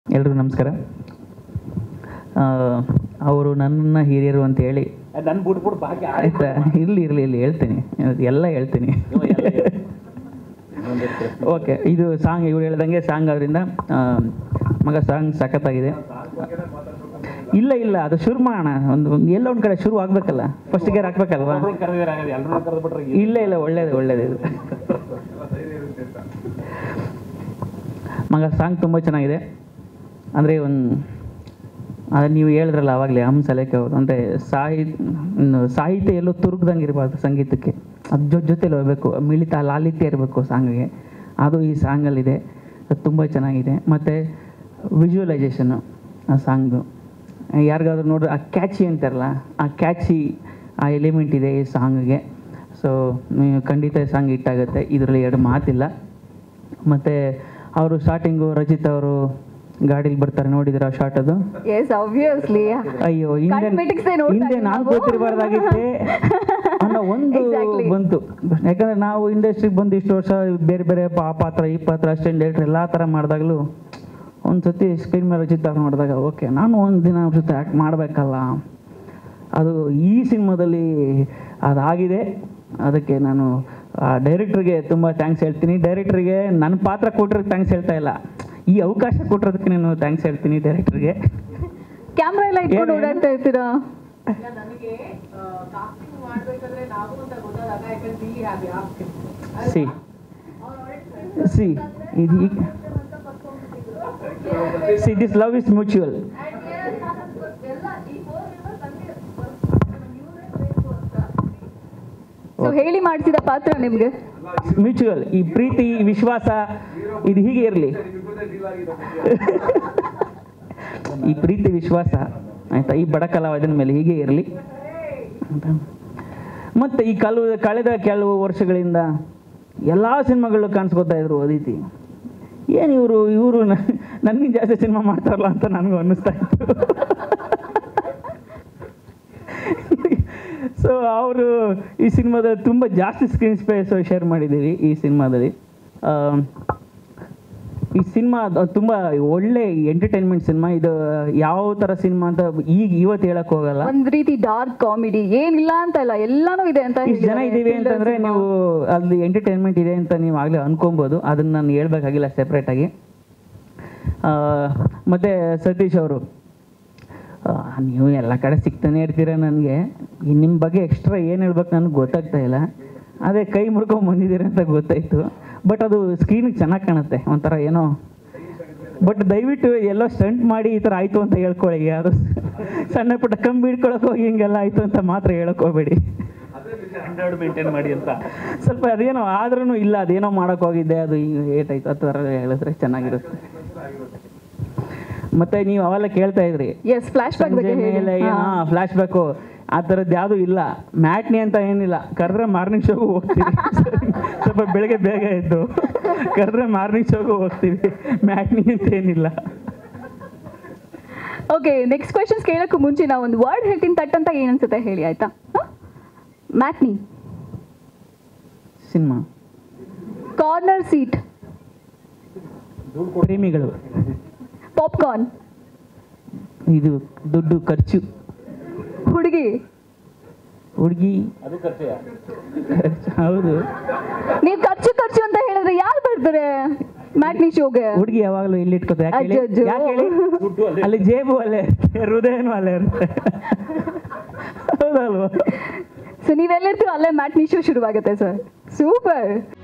ಎಲ್ರಿಗೂ ನಮಸ್ಕಾರ ಅವರು ನನ್ನ ಹಿರಿಯರು ಅಂತ ಹೇಳಿ ನನ್ನ ಬಿಟ್ಬಿಟ್ಟು ಬಾಕಿ ಆಯ್ತಾ ಇರಲಿ ಇರಲಿ ಇಲ್ಲಿ ಹೇಳ್ತೀನಿ ಎಲ್ಲ ಹೇಳ್ತೀನಿ ಓಕೆ ಇದು ಸಾಂಗ್ ಇವ್ರು ಹೇಳ್ದಂಗೆ ಸಾಂಗ್ ಅವರಿಂದ ಮಗ ಸಾಂಗ್ ಸಖತ್ತಾಗಿದೆ ಇಲ್ಲ ಇಲ್ಲ ಅದು ಶುರು ಮಾಡೋಣ ಒಂದು ಒಂದು ಎಲ್ಲ ಒಂದು ಕಡೆ ಶುರು ಆಗ್ಬೇಕಲ್ಲ ಫಸ್ಟ್ ಗೇರ್ ಹಾಕ್ಬೇಕಲ್ವಾ ಕರೆದಿರಾಗದು ಎಲ್ಲರೂ ಕರೆದ್ಬಿಟ್ರೆ ಇಲ್ಲ ಇಲ್ಲ ಒಳ್ಳೇದು ಒಳ್ಳೇದು ಇದು ಮಗ ಸಾಂಗ್ ತುಂಬ ಚೆನ್ನಾಗಿದೆ ಅಂದರೆ ಒಂದು ಅದು ನೀವು ಹೇಳಿದ್ರಲ್ಲ ಆವಾಗಲೇ ಹಂಸ ಲೇಖ ಅವರು ಅಂದರೆ ಸಾಹಿ ಇನ್ನು ಸಾಹಿತ್ಯ ಎಲ್ಲೋ ತುರುಕ್ದಂಗೆ ಇರಬಾರ್ದು ಸಂಗೀತಕ್ಕೆ ಅದು ಜೊತೆ ಜೊತೆಲಿ ಹೋಗ್ಬೇಕು ಮಿಳಿತ ಲಾಲಿತ್ಯ ಇರಬೇಕು ಸಾಂಗಿಗೆ ಅದು ಈ ಸಾಂಗಲ್ಲಿದೆ ಅದು ತುಂಬ ಚೆನ್ನಾಗಿದೆ ಮತ್ತು ವಿಜುವಲೈಸೇಷನ್ನು ಆ ಸಾಂಗ್ದು ಯಾರಿಗಾದ್ರೂ ನೋಡ್ರೆ ಆ ಕ್ಯಾಚಿ ಅಂತಾರಲ್ಲ ಆ ಕ್ಯಾಚಿ ಆ ಎಲಿಮೆಂಟ್ ಇದೆ ಈ ಸಾಂಗಿಗೆ ಸೊ ಖಂಡಿತ ಈ ಸಾಂಗ್ ಹಿಟ್ಟಾಗುತ್ತೆ ಇದರಲ್ಲಿ ಎರಡು ಮಾತಿಲ್ಲ ಮತ್ತು ಅವರು ಸ್ಟಾರ್ಟಿಂಗು ರಚಿತ್ ಅವರು ಗಾಡೀಲಿ ಬರ್ತಾರೆ ನೋಡಿದ್ರ ಶಾರ್ಟ್ ಅದು ಎಸ್ ಆಬ್ವಿಯಸ್ಲಿ ಅಯ್ಯೋ ಹಿಂದೆ Cosmetics ಏ ನೋಡ್ತಾ ಹಿಂದೆ ಇದ್ವಿ ನಾನು ನಾವು. ಗೊತ್ತಿರಬಾರ್ದಾಗಿತ್ತೆ ಅನ್ನೋ ಒಂದು Exactly. ಬಂತು ಯಾಕಂದ್ರೆ ನಾವು ಇಂಡಸ್ಟ್ರಿಗೆ ಬಂದು ಇಷ್ಟು ವರ್ಷ ಬೇರೆ ಬೇರೆ ಪಾ- ಪಾತ್ರ ಈ ಪಾತ್ರ ಅಷ್ಟೇನು ಡೈರೆಕ್ಟರ್ ಎಲ್ಲ ಥರ ಮಾಡಿದಾಗಲೂ ಒಂದು ಸತಿ ಸ್ಕ್ರೀನ್ ಮೇಲೆ ರಚಿತ್ ಅವ್ರು ಮಾಡಿದಾಗ ಓಕೆ ನಾನು ಒಂದು ದಿನ ಅವ್ರ ಜೊತೆ ಆ್ಯಕ್ಟ್ ಮಾಡಬೇಕಲ್ಲ ಅದು ಈ ಸಿನಿಮಾದಲ್ಲಿ ಅದಾಗಿದೆ ಅದಕ್ಕೆ ನಾನು ಡೈರೆಕ್ಟ್ರಿಗೆ ತುಂಬ ಥ್ಯಾಂಕ್ಸ್ ಹೇಳ್ತೀನಿ ಡೈರೆಕ್ಟ್ರಿಗೆ ನನ್ನ ಪಾತ್ರ ಕೊಟ್ಟಿರೋದು ಥ್ಯಾಂಕ್ಸ್ ಹೇಳ್ತಾ ಇಲ್ಲ ಈ ಅವಕಾಶ ಕೊಟ್ಟಿರೋದಕ್ಕೆ ನಾನು ಥ್ಯಾಂಕ್ಸ್ ಹೇಳ್ತೀನಿ ಡೈರೆಕ್ಟ್ರಿಗೆ ಕ್ಯಾಮ್ರಾ ಎಲ್ಲ ಇಟ್ಕೊಂಡು ಏನು? ಓಡಾಡ್ತಾ ಇರ್ತೀರಾ ಇಲ್ಲ ನನಗೆ ಕಾಸ್ಟಿಂಗ್ ಮಾಡ್ಬೇಕಾದ್ರೆ ನಾವು ಅಂತ ಗೊತ್ತಾದಾಗ I can really happy ask see see ಇದು ಈಗ see this love is mutual ಎಲ್ಲ ಈ ಫೋರ್ ಮೆಂಬರ್ಸ್ ನನಗೆ ಸೊ ಹೇಳಿ ಮಾಡ್ತಿದ್ದ ಪಾತ್ರ ನಿಮ್ಗೆ ಮ್ಯೂಚುವಲ್ ಈ ಪ್ರೀತಿ ಈ ವಿಶ್ವಾಸ ಇದು ಹೀಗೆ ಇರಲಿ ಈ ಪ್ರೀತಿ ವಿಶ್ವಾಸ ಆಯ್ತಾ ಈ ಬಡ ಕಲಾವಿದನ ಮೇಲೆ ಹೀಗೆ ಇರಲಿ ಮತ್ತೆ ಈ ಕಲು ಕಳೆದ ಕೆಲವು ವರ್ಷಗಳಿಂದ ಎಲ್ಲ ಸಿನಿಮಾಗಳು ಕಾಣಿಸ್ಕೊತಾ ಇದ್ರು ಅದಿತಿ ಏನು ಇವರು ಇವರು ನನಗೆ ಜಾಸ್ತಿ ಸಿನಿಮಾ ಮಾಡ್ತಾರಲ್ಲ ಅಂತ ನನಗೂ ಅನ್ನಿಸ್ತಾ ಇತ್ತು ಸೊ ಅವರು ಈ ಸಿನಿಮಾದಲ್ಲಿ ತುಂಬ ಜಾಸ್ತಿ ಸ್ಕ್ರೀನ್ ಸ್ಪೇಸ್ ಶೇರ್ ಮಾಡಿದ್ದೀವಿ ಈ ಸಿನಿಮಾದಲ್ಲಿ ಆ, ಈ ಸಿನಿಮಾ ತುಂಬ ಒಳ್ಳೆ ಎಂಟರ್ಟೈನ್ಮೆಂಟ್ ಸಿನಿಮಾ ಇದು ಯಾವ ಥರ ಸಿನಿಮಾ ಅಂತ ಈಗ ಇವತ್ತು ಹೇಳಕ್ ಹೋಗಲ್ಲ ಒಂದ್ ರೀತಿ ಡಾರ್ಕ್ ಕಾಮಿಡಿ ಏನಿಲ್ಲ ಅಂತ ಇಲ್ಲ ಎಲ್ಲಾನು ಇದೆ ಅಂತ ಇಷ್ಟು ಜನ ಹೇಳಿದ್ದಾರೆ. ಇದ್ದೀವಿ Thriller ಅಂತಂದ್ರೆ cinema. ನೀವು ಅಲ್ಲಿ ಎಂಟರ್ಟೈನ್ಮೆಂಟ್ ಇದೆ ಅಂತ ನೀವು ಆಗಲೇ ಅನ್ಕೊಬೋದು ಅದನ್ನ ನಾನು ಹೇಳ್ಬೇಕಾಗಿಲ್ಲ ಸೆಪ್ರೇಟಾಗಿ ಮತ್ತೆ ಸತೀಶ್ ಅವರು ನೀವು ಎಲ್ಲ ಕಡೆ ಸಿಗ್ತಾನೆ ಇರ್ತೀರ ನನಗೆ ನಿಮ್ಮ ಬಗ್ಗೆ ಎಕ್ಸ್ಟ್ರಾ ಏನು ಹೇಳ್ಬೇಕು ನನಗೆ ಗೊತ್ತಾಗ್ತಾ ಇಲ್ಲ ಅದೇ ಕೈ ಮುರ್ಕೊಂಡ್ ಬಂದಿದ್ದೀರ ಅಂತ ಗೊತ್ತಾಯ್ತು ಬಟ್ ಅದು ಸ್ಕ್ರೀನಿಗೆ ಚೆನ್ನಾಗಿ ಕಾಣುತ್ತೆ ಒಂಥರ ಏನೋ ಬಟ್ ದಯವಿಟ್ಟು ಎಲ್ಲೋ ಸ್ಟಂಟ್ ಮಾಡಿ ಈ ಥರ ಆಯಿತು ಅಂತ ಹೇಳ್ಕೊಳ್ಳಿ ಯಾರು ಸಣ್ಣ ಪುಟ್ಟ ಕಂಬಿ ಹಿಡ್ಕೊಳಕ್ ಹೋಗಿ ಹಿಂಗೆಲ್ಲ ಆಯಿತು ಅಂತ ಮಾತ್ರ ಹೇಳಕ್ ಹೋಗ್ಬೇಡಿ ಸ್ಟ್ಯಾಂಡರ್ಡ್ ಮೇಂಟೈನ್ ಮಾಡಿ ಅಂತ ಸ್ವಲ್ಪ ಅದೇನೋ ಆದ್ರೂ ಇಲ್ಲ ಅದೇನೋ ಮಾಡಕ್ ಹೋಗಿದ್ದೆ ಅದು ಹಿಂಗೆ ಏಟಾಯ್ತು ಆ ಥರ ಹೇಳಿದ್ರೆ ಚೆನ್ನಾಗಿರುತ್ತೆ ಮತ್ತೆ ನೀವು ಅವೆಲ್ಲ ಕೇಳ್ತಾ ಇದ್ರಿ ಎಸ್ ಫ್ಲಾಶ್ ಬ್ಯಾಕ್ ಬಗ್ಗೆ ಸಂಜೆ ಮೇಲೆ ಹೇಳಿ ಏನೋ ಫ್ಲಾಶ್ ಬ್ಯಾಕು ಆ ಥರದ್ದು ಯಾವುದು ಇಲ್ಲ ಮ್ಯಾಟ್ನಿ ಅಂತ ಏನಿಲ್ಲ ಕರೆದ್ರೆ ಮಾರ್ನಿಂಗ್ ಶೋಗೂ ಹೋಗ್ತೀವಿ ಸ್ವಲ್ಪ ಬೆಳಗ್ಗೆ ಬೇಗ ಎದ್ದು ಕರೆದ್ರೆ ಮಾರ್ನಿಂಗ್ ಶೋಗೂ ಹೋಗ್ತೀವಿ ಮ್ಯಾಟ್ನಿ ಅಂತ ಏನಿಲ್ಲ ಓಕೆ ನೆಕ್ಸ್ಟ್ ಕ್ವೆಶನ್ಸ್ ಕೇಳಕ್ಕೂ ಮುಂಚೆ ನಾವು ಒಂದು ವರ್ಡ್ ಹೇಳ್ತೀನಿ ತಟ್ ಅಂತ ಏನ್ ಅನ್ಸುತ್ತೆ ಹೇಳಿ ಆಯ್ತಾ ಮ್ಯಾಟ್ನಿ ಸಿನಿಮಾ ಕಾರ್ನರ್ ಸೀಟ್ ಪ್ರೇಮಿಗಳು ಪಾಪ್ಕಾರ್ನ್ ಇದು ದುಡ್ಡು ಖರ್ಚು ಹುಡುಗಿ ಹುಡುಗಿ ಅದು ಖರ್ಚೆ ಹೌದು ನೀವು ಖರ್ಚು ಖರ್ಚು ಅಂತ ಹೇಳಿದ್ರೆ ಯಾರು ಬರ್ತಾರೆ ಮ್ಯಾಟ್ನಿ ಶೋಗೆ ಹುಡುಗಿ ಯಾವಾಗಲೂ ಇಲ್ಲಿ ಇಟ್ಕೋತ ಯಾಕೆ ಹೇಳಿ ಅಜ್ಜಜ್ಜೋ. ಯಾಕೆ ಹೇಳಿ ದುಡ್ಡು ಅಲ್ಲೇ ಅಲ್ಲಿ ಜೇಬು ಅಲ್ಲೇ ಹೃದಯನೂ ಅಲ್ಲೇ ಇರುತ್ತೆ ಹೌದಲ್ವಾ ಸೊ ನೀವೆಲ್ಲಿರ್ತೀರೋ ಅಲ್ಲೇ ಮ್ಯಾಟ್ನಿ ಶೋ ಶುರುವಾಗುತ್ತೆ ಸರ್ ಸೂಪರ್